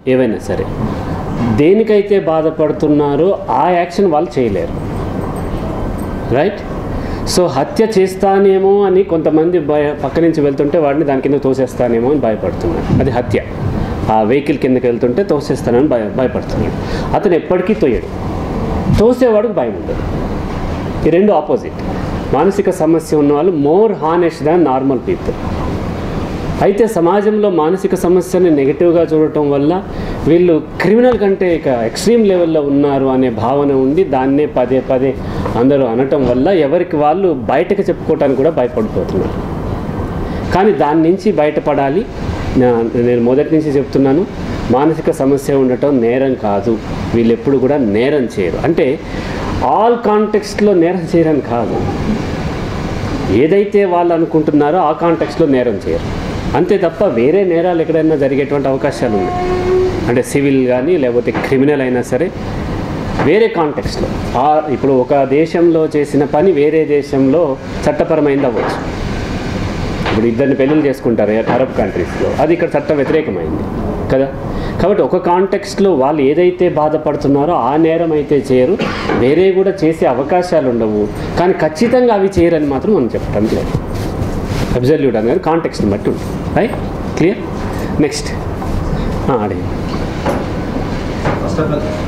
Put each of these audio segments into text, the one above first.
ఏవైనా సరే దేనికైతే బాధపడుతున్నారో ఆ యాక్షన్ వాళ్ళు చేయలేరు రైట్ సో హత్య చేస్తానేమో అని కొంతమంది భయ పక్క నుంచి వెళ్తుంటే వాడిని దాని కింద తోసేస్తానేమో అని భయపడుతున్నాడు అది హత్య ఆ వెహికల్ కిందకి వెళ్తుంటే తోసేస్తానని భయ భయపడుతున్నాడు అతను ఎప్పటికీ తోయడు తోసేవాడికి భయం ఉండదు ఈ రెండు ఆపోజిట్ మానసిక సమస్య ఉన్న వాళ్ళు more honest than normal people అయితే సమాజంలో మానసిక సమస్యని నెగిటివ్గా చూడటం వల్ల వీళ్ళు క్రిమినల్ కంటే ఇక ఎక్స్ట్రీమ్ లెవెల్లో ఉన్నారు అనే భావన ఉండి దాన్నే పదే పదే అందరూ అనటం వల్ల ఎవరికి వాళ్ళు బయటకు చెప్పుకోవటానికి కూడా భయపడిపోతున్నారు కానీ దాని నుంచి బయటపడాలి నా- నేను మొదటి నుంచి చెప్తున్నాను మానసిక సమస్య ఉండటం నేరం కాదు వీళ్ళు ఎప్పుడు కూడా నేరం చేయరు అంటే ఆల్ కాంటెక్స్ట్లో నేరం చేయరని కాదు ఏదైతే వాళ్ళు అనుకుంటున్నారో ఆ కాంటెక్స్లో నేరం చేయరు అంతే తప్ప వేరే నేరాలు ఎక్కడైనా జరిగేటువంటి అవకాశాలు ఉన్నాయి అంటే సివిల్ కానీ లేకపోతే క్రిమినల్ అయినా సరే వేరే కాంటెక్స్లో ఆ ఇప్పుడు ఒక దేశంలో చేసిన పని వేరే దేశంలో చట్టపరమైంది అవ్వచ్చు ఇప్పుడు ఇద్దరిని పెళ్ళిళ్ళు చేసుకుంటారు అరబ్ కంట్రీస్లో అది ఇక్కడ చట్ట వ్యతిరేకమైంది కదా కాబట్టి ఒక కాంటెక్స్ట్లో వాళ్ళు ఏదైతే బాధపడుతున్నారో ఆ నేరం అయితే చేయరు వేరే కూడా చేసే అవకాశాలు ఉండవు కానీ ఖచ్చితంగా అవి చేయరని మాత్రం మనం చెప్పడం లేదు అబ్జల్యూట్ అనేది కాంటెక్స్ని బట్టి ఉంటుంది రైట్ క్లియర్ నెక్స్ట్ అడిగి ఫస్ట్ ఆఫ్ ఆల్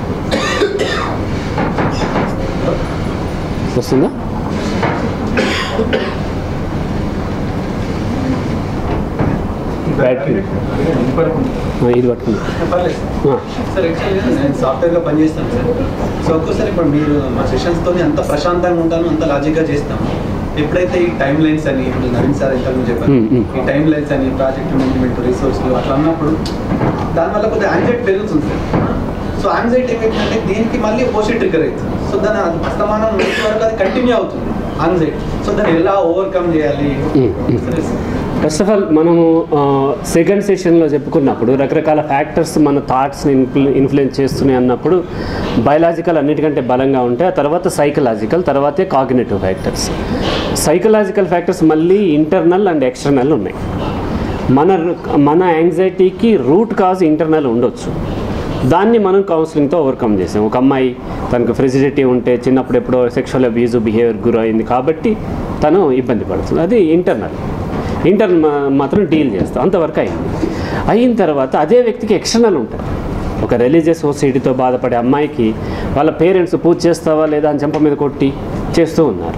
వస్తుందా బ్యాటరీ ఆ, ఇది పట్టుకుంది పర్లేదు ఆ, సార్ యాక్చువల్గా నేను సాఫ్ట్వేర్గా పనిచేస్తాను సార్ సో ఒక్కోసారి ఇప్పుడు మీరు మా సెషన్స్తో అంత ప్రశాంతంగా ఉంటాను అంత లాజిక్గా చేస్తాము ఎప్పుడైతే ఈ టైం లైన్స్ అని ఇప్పుడు నవీన్ సార్ ఇంతకు చెప్పారు మ్మ్, మ్మ్. ఈ టైం లైన్స్ అని ప్రాజెక్ట్ మేనేజ్మెంట్ రిసోర్స్లు అట్లా అన్నప్పుడు దానివల్ల కొద్దిగా యాంగ్జైటీ పెరుగుతుంది సార్ సో యాంగ్జైటీ ఏమైందంటే దీనికి మళ్ళీ పోస్ట్ ట్రిగర్ అవుతుంది సో దాని అస్తమానం నెక్స్ట్ వరకు అది కంటిన్యూ అవుతుంది యాంగ్జైటీ సో దాన్ని ఎలా ఓవర్కమ్ చేయాలి మ్మ్, మ్మ్. సరే సార్ ఫస్ట్ ఆఫ్ ఆల్ మనము సెకండ్ సెషన్లో చెప్పుకున్నప్పుడు రకరకాల ఫ్యాక్టర్స్ మన థాట్స్ని ఇన్ఫ్లు ఇన్ఫ్లుయెన్స్ చేస్తున్నాయి అన్నప్పుడు బయలాజికల్ అన్నిటికంటే బలంగా ఉంటాయి ఆ తర్వాత సైకలాజికల్ తర్వాతే కాగ్నేటివ్ ఫ్యాక్టర్స్ సైకలాజికల్ ఫ్యాక్టర్స్ మళ్ళీ ఇంటర్నల్ అండ్ ఎక్స్టర్నల్ ఉన్నాయి మన మన యాంగ్జైటీకి రూట్ కాజ్ ఇంటర్నల్ ఉండొచ్చు దాన్ని మనం కౌన్సిలింగ్తో ఓవర్కమ్ చేసాం ఒక అమ్మాయి తనకు ఫ్రెజిడిటీ ఉంటే చిన్నప్పుడు ఎప్పుడో సెక్షువల్ అబ్యూజ్ బిహేవియర్ గురైంది కాబట్టి తను ఇబ్బంది పడుతుంది అది ఇంటర్నల్ ఇంటర్నల్ మాత్రం డీల్ చేస్తాం అంతవరకు అయింది అయిన తర్వాత అదే వ్యక్తికి ఎక్స్టర్నల్ ఉంటుంది ఒక రిలీజియస్ సొసైటీతో బాధపడే అమ్మాయికి వాళ్ళ పేరెంట్స్ పూజ చేస్తావా లేదా అని చెంప మీద కొట్టి చేస్తూ ఉన్నారు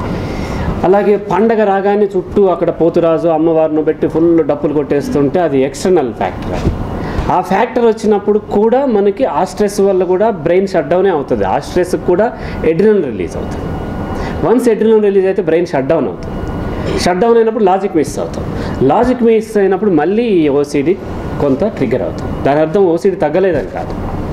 అలాగే పండగ రాగానే చుట్టూ అక్కడ పోతురాజు అమ్మవారిని పెట్టి ఫుల్ డప్పులు కొట్టేస్తుంటే అది ఎక్స్టర్నల్ ఫ్యాక్టర్ అది ఆ ఫ్యాక్టర్ వచ్చినప్పుడు కూడా మనకి ఆ స్ట్రెస్ వల్ల కూడా బ్రెయిన్ షట్ డౌనే అవుతుంది ఆ స్ట్రెస్కి కూడా ఎడ్రినల్ రిలీజ్ అవుతుంది వన్స్ ఎడ్రినల్ రిలీజ్ అయితే బ్రెయిన్ షట్ డౌన్ అవుతుంది షట్ డౌన్ అయినప్పుడు లాజిక్ మిస్ అవుతాం లాజిక్ మిస్ అయినప్పుడు మళ్ళీ ఓసీడీ కొంత ట్రిగ్గర్ అవుతుంది దాని అర్థం ఓసీడీ తగ్గలేదని కాదు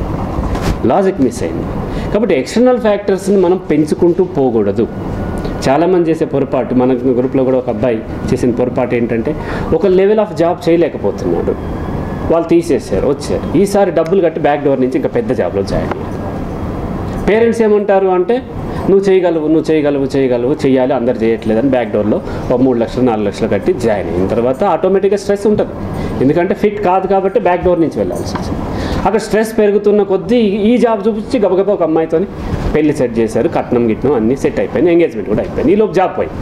లాజిక్ మిస్ అయింది కాబట్టి ఎక్స్టర్నల్ ఫ్యాక్టర్స్ని మనం పెంచుకుంటూ పోకూడదు చాలామంది చేసే పొరపాటు మన గ్రూప్లో కూడా ఒక అబ్బాయి చేసిన పొరపాటు ఏంటంటే ఒక లెవెల్ ఆఫ్ జాబ్ చేయలేకపోతున్నాడు వాళ్ళు తీసేశారు వచ్చారు ఈసారి డబ్బులు కట్టి బ్యాక్ డోర్ నుంచి ఇంకా పెద్ద జాబ్లో జాయిన్ అయ్యారు పేరెంట్స్ ఏమంటారు అంటే నువ్వు చేయగలవు నువ్వు చేయగలవు చేయగలవు చేయాలి అందరు చేయట్లేదని బ్యాక్ డోర్లో ఒక మూడు లక్షలు నాలుగు లక్షలు కట్టి జాయిన్ అయిన తర్వాత ఆటోమేటిక్గా స్ట్రెస్ ఉంటుంది ఎందుకంటే ఫిట్ కాదు కాబట్టి బ్యాక్ డోర్ నుంచి వెళ్ళాల్సి వచ్చింది అక్కడ స్ట్రెస్ పెరుగుతున్న కొద్దీ ఈ జాబ్ చూపించి గబగబా ఒక అమ్మాయితో పెళ్లి సెట్ చేశారు కట్నం గిట్నం అన్నీ సెట్ అయిపోయింది ఎంగేజ్మెంట్ కూడా అయిపోయింది ఈలోపు జాబ్ పోయింది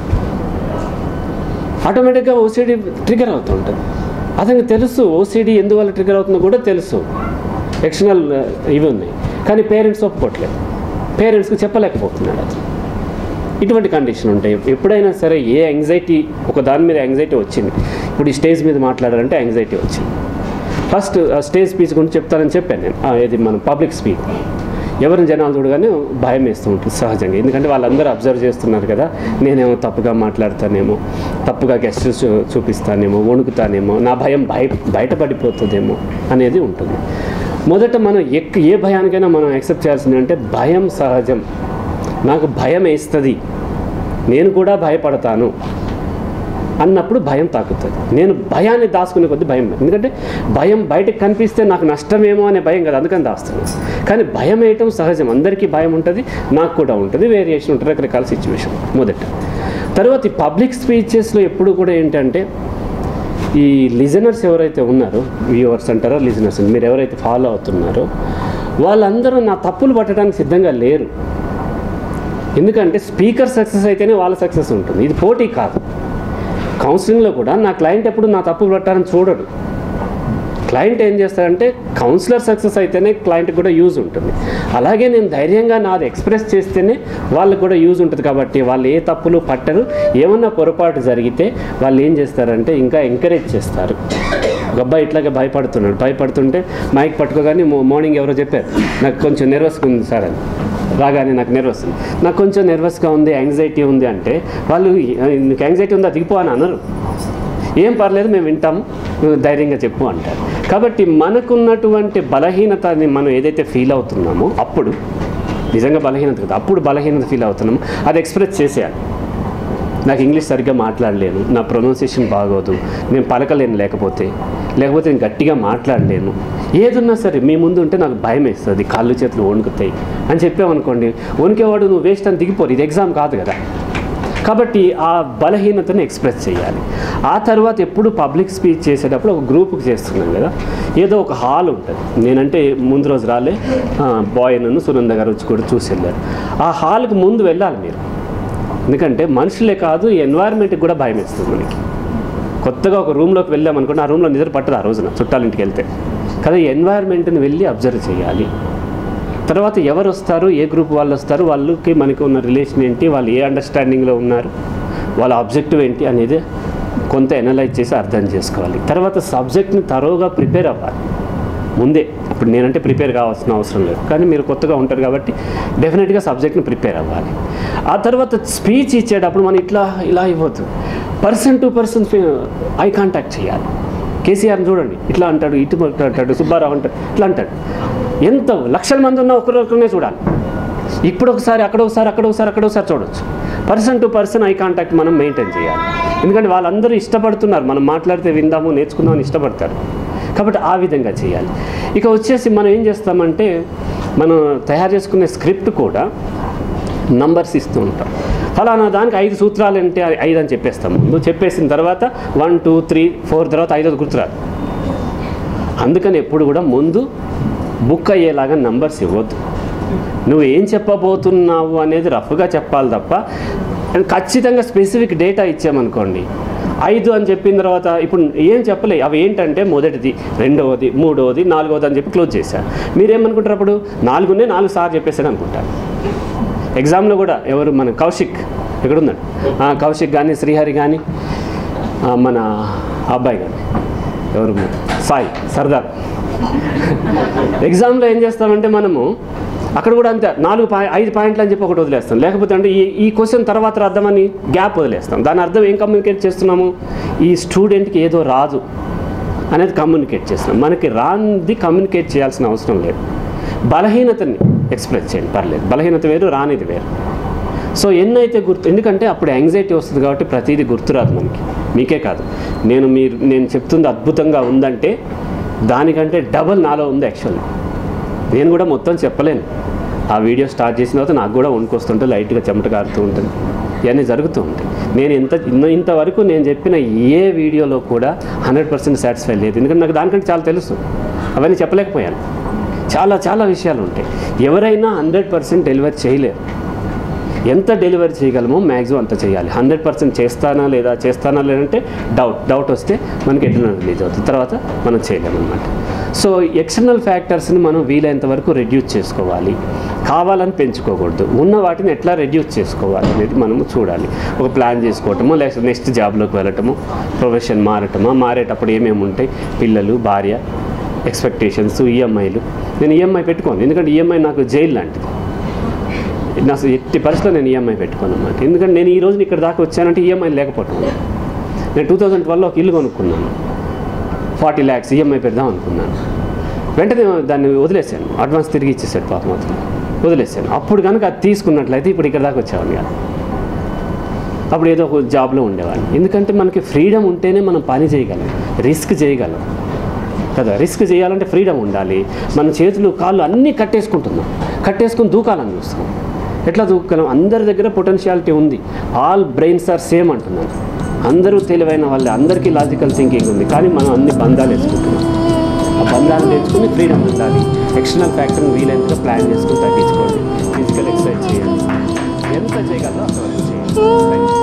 ఆటోమేటిక్గా ఓసీడీ ట్రిగర్ అవుతూ ఉంటుంది అతనికి తెలుసు ఓసీడీ ఎందువల్ల ట్రిగర్ అవుతుందో కూడా తెలుసు ఎక్స్టర్నల్ ఇవి ఉన్నాయి కానీ పేరెంట్స్ ఒప్పుకోవట్లేదు పేరెంట్స్కి చెప్పలేకపోతున్నాడు అతను ఇటువంటి కండిషన్ ఉంటాయి ఎప్పుడైనా సరే ఏ యాంగ్జైటీ ఒక దాని మీద యాంగ్జైటీ వచ్చింది ఇప్పుడు ఈ స్టేజ్ మీద మాట్లాడాలంటే యాంగ్జైటీ వచ్చింది ఫస్ట్ స్టేజ్ స్పీచ్ గురించి చెప్తానని చెప్పాను నేను ఆ, ఇది మన పబ్లిక్ స్పీచ్ ఎవరిని జనాలు చూడగానే భయం వేస్తూ ఉంటుంది సహజంగా ఎందుకంటే వాళ్ళందరూ అబ్జర్వ్ చేస్తున్నారు కదా నేనేమో తప్పుగా మాట్లాడతానేమో తప్పుగా గెస్ట్ చూపిస్తానేమో వణుకుతానేమో నా భయం బయ బయటపడిపోతుందేమో అనేది ఉంటుంది మొదట మనం ఎక్ ఏ భయానికైనా మనం యాక్సెప్ట్ చేయాల్సింది అంటే భయం సహజం నాకు భయం వేస్తుంది నేను కూడా భయపడతాను అన్నప్పుడు భయం తాకుతుంది నేను భయాన్ని దాచుకునే కొద్ది భయం ఎందుకంటే భయం బయటకు కనిపిస్తే నాకు నష్టమేమో అనే భయం కదా అందుకని దాస్తున్నాను కానీ భయం వేయటం సహజం అందరికీ భయం ఉంటుంది నాకు కూడా ఉంటుంది వేరియేషన్ ఉంటుంది రకరకాల సిచ్యువేషన్ మొదట తర్వాత ఈ పబ్లిక్ స్పీచెస్లో ఎప్పుడు కూడా ఏంటంటే ఈ లిజనర్స్ ఎవరైతే ఉన్నారో వ్యూవర్స్ అంటారో లిజనర్స్ మీరు ఎవరైతే ఫాలో అవుతున్నారో వాళ్ళందరూ నా తప్పులు పట్టడానికి సిద్ధంగా లేరు ఎందుకంటే స్పీకర్ సక్సెస్ అయితేనే వాళ్ళ సక్సెస్ ఉంటుంది ఇది పోటీ కాదు కౌన్సిలింగ్లో కూడా నా క్లయింట్ ఎప్పుడు నా తప్పులు పట్టాలని చూడడు క్లయింట్ ఏం చేస్తాడంటే కౌన్సిలర్ సక్సెస్ అయితేనే క్లయింట్కి కూడా యూజ్ ఉంటుంది అలాగే నేను ధైర్యంగా నాది ఎక్స్ప్రెస్ చేస్తేనే వాళ్ళకి కూడా యూజ్ ఉంటుంది కాబట్టి వాళ్ళు ఏ తప్పులు పట్టరు ఏమన్నా పొరపాటు జరిగితే వాళ్ళు ఏం చేస్తారంటే ఇంకా ఎంకరేజ్ చేస్తారు ఒక అబ్బాయి ఇట్లాగే భయపడుతున్నాడు భయపడుతుంటే మైక్ పట్టుకోగానే మో- మార్నింగ్ ఎవరో చెప్పారు నాకు కొంచెం నెర్వస్గా ఉంది సార్ అని రాగానే నాకు నెర్వస్ ఉంది నాకు కొంచెం నెర్వస్గా ఉంది యాంగ్జైటీ ఉంది అంటే వాళ్ళు నీకు యాంగ్జైటీ ఉందా దిగిపో అని అనరు ఏం పర్లేదు మేము వింటాము నువ్వు ధైర్యంగా చెప్పు అంటారు కాబట్టి మనకున్నటువంటి బలహీనతని మనం ఏదైతే ఫీల్ అవుతున్నామో అప్పుడు నిజంగా బలహీనత కదా అప్పుడు బలహీనత ఫీల్ అవుతున్నాము అది ఎక్స్ప్రెస్ చేసేయాలి నాకు ఇంగ్లీష్ సరిగ్గా మాట్లాడలేను నా ప్రొనౌన్సియేషన్ బాగోదు నేను పలకలేను లేకపోతే లేకపోతే నేను గట్టిగా మాట్లాడలేను ఏదున్నా సరే మీ ముందు ఉంటే నాకు భయం వేస్తుంది కాళ్ళు చేతులు వణుకుతాయి అని చెప్పామనుకోండి వణికేవాడు నువ్వు వేస్ట్ అని దిగిపోరు ఇది ఎగ్జామ్ కాదు కదా కాబట్టి ఆ బలహీనతను ఎక్స్ప్రెస్ చేయాలి ఆ తర్వాత ఎప్పుడు పబ్లిక్ స్పీచ్ చేసేటప్పుడు ఒక గ్రూప్కి చేస్తున్నాం కదా ఏదో ఒక హాల్ ఉంటుంది నేనంటే ముందు రోజు రాలే బాయ్ నన్ను సునంద గారు వచ్చి కూడా చూసి వెళ్ళారు ఆ హాల్కి ముందు వెళ్ళాలి మీరు ఎందుకంటే మనుషులే కాదు ఈ ఎన్వైర్న్మెంట్కి కూడా భయం వేస్తుంది మనకి కొత్తగా ఒక రూమ్లోకి వెళ్ళామనుకోండి ఆ రూమ్లో నిద్ర పట్టదు ఆ రోజున చుట్టాలింటికి వెళ్తే కదా ఈ ఎన్వైర్న్మెంట్ని వెళ్ళి అబ్జర్వ్ చేయాలి తర్వాత ఎవరు వస్తారు ఏ గ్రూప్ వాళ్ళు వస్తారు వాళ్ళకి మనకి ఉన్న రిలేషన్ ఏంటి వాళ్ళు ఏ అండర్స్టాండింగ్లో ఉన్నారు వాళ్ళ ఆబ్జెక్టివ్ ఏంటి అనేది కొంత ఎనలైజ్ చేసి అర్థం చేసుకోవాలి తర్వాత సబ్జెక్ట్ని తరోగా ప్రిపేర్ అవ్వాలి ముందే ఇప్పుడు నేనంటే ప్రిపేర్ కావాల్సిన అవసరం లేదు కానీ మీరు కొత్తగా ఉంటారు కాబట్టి డెఫినెట్గా సబ్జెక్ట్ని ప్రిపేర్ అవ్వాలి ఆ తర్వాత స్పీచ్ ఇచ్చేటప్పుడు మనం ఇట్లా ఇలా ఇవ్వద్దు person to person eye contact చేయాలి కేసీఆర్ని చూడండి ఇట్లా అంటాడు ఇటు అంటాడు సుబ్బారావు అంటాడు ఇట్లా అంటాడు ఎంత లక్షల మంది ఉన్నా ఒకరొకరినే చూడాలి ఇప్పుడు ఒకసారి అక్కడ ఒకసారి అక్కడ ఒకసారి అక్కడ ఒకసారి చూడొచ్చు person to person eye contact మనం మెయింటైన్ చేయాలి ఎందుకంటే వాళ్ళందరూ ఇష్టపడుతున్నారు మనం మాట్లాడితే విందాము నేర్చుకుందామని ఇష్టపడతారు కాబట్టి ఆ విధంగా చేయాలి ఇక వచ్చేసి మనం ఏం చేస్తామంటే మనం తయారు చేసుకునే స్క్రిప్ట్ కూడా నంబర్స్ ఇస్తూ ఉంటాం ఫలానా దానికి ఐదు సూత్రాలు అంటే అది ఐదు అని చెప్పేస్తాం ముందు చెప్పేసిన తర్వాత వన్ టూ త్రీ ఫోర్ తర్వాత ఐదోది గుర్తురాదు అందుకని ఎప్పుడు కూడా ముందు బుక్ అయ్యేలాగా నంబర్స్ ఇవ్వద్దు నువ్వు ఏం చెప్పబోతున్నావు అనేది రఫ్గా చెప్పాలి తప్ప ఖచ్చితంగా స్పెసిఫిక్ డేటా ఇచ్చామనుకోండి ఐదు అని చెప్పిన తర్వాత ఇప్పుడు ఏం చెప్పలే అవి ఏంటంటే మొదటిది రెండవది మూడవది నాలుగవది అని చెప్పి క్లోజ్ చేశారు మీరేమనుకుంటారు అప్పుడు నాలుగునే నాలుగు సార్లు చెప్పేసాడు అనుకుంటారు ఎగ్జామ్లో కూడా ఎవరు మన కౌశిక్ ఎక్కడున్నాడు ఆ, కౌశిక్ కానీ శ్రీహరి కానీ ఆ, మన అబ్బాయి కానీ ఎవరు సాయి సర్దార్ ఎగ్జామ్లో ఏం చేస్తామంటే మనము అక్కడ కూడా అంతే నాలుగు పాయి ఐదు పాయింట్లు అని చెప్పి ఒకటి వదిలేస్తాం లేకపోతే అంటే ఈ ఈ క్వశ్చన్ తర్వాత రాద్దామని గ్యాప్ వదిలేస్తాం దాని అర్థం ఏం కమ్యూనికేట్ చేస్తున్నాము ఈ స్టూడెంట్కి ఏదో రాదు అనేది కమ్యూనికేట్ చేస్తున్నాం మనకి రాంది కమ్యూనికేట్ చేయాల్సిన అవసరం లేదు బలహీనతని ఎక్స్ప్రెస్ చేయండి పర్లేదు బలహీనత వేరు రానిది వేరు సో ఎన్నైతే గుర్తు ఎందుకంటే అప్పుడు యాంగ్జైటీ వస్తుంది కాబట్టి ప్రతిదీ గుర్తురాదు మనకి మీకే కాదు నేను మీరు నేను చెప్తుంది అద్భుతంగా ఉందంటే దానికంటే డబల్ నాలో ఉంది యాక్చువల్లీ నేను కూడా మొత్తం చెప్పలేను ఆ వీడియో స్టార్ట్ చేసిన తర్వాత నాకు కూడా వణుకొస్తుంటే లైట్గా చెమట కారుతూ ఉంటుంది ఇవన్నీ జరుగుతూ ఉంటాయి నేను ఇంత ఇన్న- ఇంతవరకు నేను చెప్పిన ఏ వీడియోలో కూడా హండ్రెడ్ పర్సెంట్ సాటిస్ఫై లేదు ఎందుకంటే నాకు దానికంటే చాలా తెలుసు అవన్నీ చెప్పలేకపోయాను చాలా చాలా విషయాలు ఉంటాయి ఎవరైనా హండ్రెడ్ పర్సెంట్ డెలివరీ చేయలేరు ఎంత డెలివరీ చేయగలమో మ్యాక్సిమం అంత చేయాలి హండ్రెడ్ పర్సెంట్ చేస్తానా లేదా చేస్తానా లేదంటే డౌట్ డౌట్ వస్తే మనకి ఎటర్నల్ రిలీజ్ అవుతుంది తర్వాత మనం చేయలేము అనమాట సో ఎక్స్టర్నల్ ఫ్యాక్టర్స్ని మనం వీలైనంత వరకు రెడ్యూస్ చేసుకోవాలి కావాలని పెంచుకోకూడదు ఉన్న వాటిని ఎట్లా రెడ్యూస్ చేసుకోవాలి అనేది మనము చూడాలి ఒక ప్లాన్ చేసుకోవటము లేకపోతే నెక్స్ట్ జాబ్లోకి వెళ్ళటము ప్రొఫెషన్ మారటమా మారేటప్పుడు ఏమేమి ఉంటాయి పిల్లలు భార్య ఎక్స్పెక్టేషన్స్ ఈఎంఐలు నేను ఈఎంఐ పెట్టుకోను ఎందుకంటే ఈఎంఐ నాకు జైలు లాంటిది నా అసలు ఎట్టి పరిస్థితిలో నేను ఈఎంఐ పెట్టుకోను అనమాట ఎందుకంటే నేను ఈ రోజు ఇక్కడ దాకా వచ్చానంటే ఈఎంఐ లేకపోవటం నేను టూ థౌజండ్ ట్వెల్వ్లో ఒక ఇల్లు కొనుక్కున్నాను ఫార్టీ ల్యాక్స్ ఈఎంఐ పెడదాం అనుకున్నాను వెంటనే దాన్ని వదిలేసాను అడ్వాన్స్ తిరిగి ఇచ్చేసాడు పాప మాత్రం వదిలేసాను అప్పుడు కనుక అది తీసుకున్నట్లయితే ఇప్పుడు ఇక్కడ దాకా వచ్చేవాడిని కాదు అప్పుడు ఏదో ఒక జాబ్లో ఉండేవాడిని ఎందుకంటే మనకి ఫ్రీడమ్ ఉంటేనే మనం పని చేయగలం రిస్క్ చేయగలం కదా రిస్క్ చేయాలంటే ఫ్రీడమ్ ఉండాలి మన చేతులు కాళ్ళు అన్నీ కట్టేసుకుంటున్నాం కట్టేసుకుని దూకాలని చూస్తాం ఎట్లా దూకగలం అందరి దగ్గర పొటెన్షియాలిటీ ఉంది ఆల్ బ్రెయిన్స్ ఆర్ సేమ్ అంటున్నాను అందరూ తెలివైన వాళ్ళే అందరికీ లాజికల్ థింకింగ్ ఉంది కానీ మనం అన్ని బంధాలు వేసుకుంటున్నాం ఆ బంధాలు తెచ్చుకుని ఫ్రీడమ్ ఉండాలి ఎక్స్టర్నల్ ఫ్యాక్టర్ని వీలైనంతగా ప్లాన్ చేసుకుని తగ్గించుకోండి ఫిజికల్ ఎక్సర్సైజ్ చేయండి ఎంత చేయగలరో అంతవరకు చేయండి Thank you.